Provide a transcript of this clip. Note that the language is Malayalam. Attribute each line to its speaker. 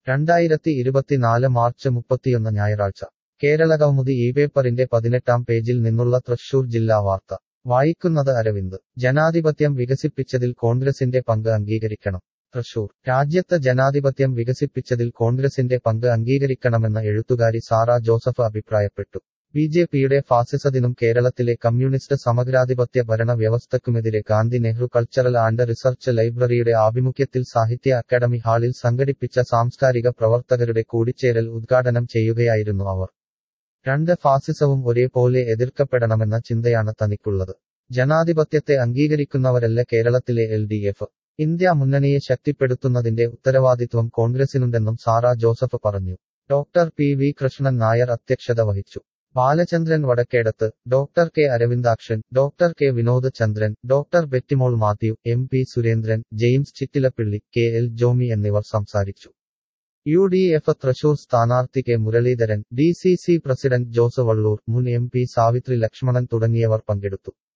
Speaker 1: രണ്ടായിരത്തി ഇരുപത്തിനാല് മാർച്ച് മുപ്പത്തിയൊന്ന് ഞായറാഴ്ച കേരള കൗമുദി ഈ പേപ്പറിന്റെ പതിനെട്ടാം പേജിൽ നിന്നുള്ള തൃശൂർ ജില്ലാ വാർത്ത വായിക്കുന്നത് അരവിന്ദ് ജനാധിപത്യം വികസിപ്പിച്ചതിൽ കോൺഗ്രസിന്റെ പങ്ക് അംഗീകരിക്കണം തൃശൂർ രാജ്യത്ത് ജനാധിപത്യം വികസിപ്പിച്ചതിൽ കോൺഗ്രസിന്റെ പങ്ക് അംഗീകരിക്കണമെന്ന് എഴുത്തുകാരി സാറ ജോസഫ് അഭിപ്രായപ്പെട്ടു ബി ജെ പിയുടെ ഫാസിസത്തിനും കേരളത്തിലെ കമ്മ്യൂണിസ്റ്റ് സമഗ്രാധിപത്യ ഭരണ വ്യവസ്ഥക്കുമെതിരെ Gandhi Nehru cultural and research ലൈബ്രറിയുടെ ആഭിമുഖ്യത്തിൽ സാഹിത്യ അക്കാദമി ഹാളിൽ സംഘടിപ്പിച്ച സാംസ്കാരിക പ്രവർത്തകരുടെ കൂടിച്ചേരൽ ഉദ്ഘാടനം ചെയ്യുകയായിരുന്നു അവർ രണ്ട് ഫാസിസവും ഒരേപോലെ എതിർക്കപ്പെടണമെന്ന ചിന്തയാണ് തനിക്കുള്ളത് ജനാധിപത്യത്തെ അംഗീകരിക്കുന്നവരല്ല കേരളത്തിലെ എൽ ഡി എഫ് ഇന്ത്യ മുന്നണിയെ ശക്തിപ്പെടുത്തുന്നതിന്റെ ഉത്തരവാദിത്വം കോൺഗ്രസിനുണ്ടെന്നും സാറ ജോസഫ് പറഞ്ഞു doctor P V Krishnan Nair അധ്യക്ഷത വഹിച്ചു Balachandran Vadakkedath doctor K Aravindakshan doctor K Vinod Chandran doctor Bettymol Mathew M P Surendran James Chittilappilly K L Jomy എന്നിവർ സംസാരിച്ചു യു ഡി എഫ് തൃശൂർ സ്ഥാനാർത്ഥി K Muraleedharan D C C president Jose Vallur മുൻ എം പി സാവിത്രി ലക്ഷ്മണൻ തുടങ്ങിയവർ പങ്കെടുത്തു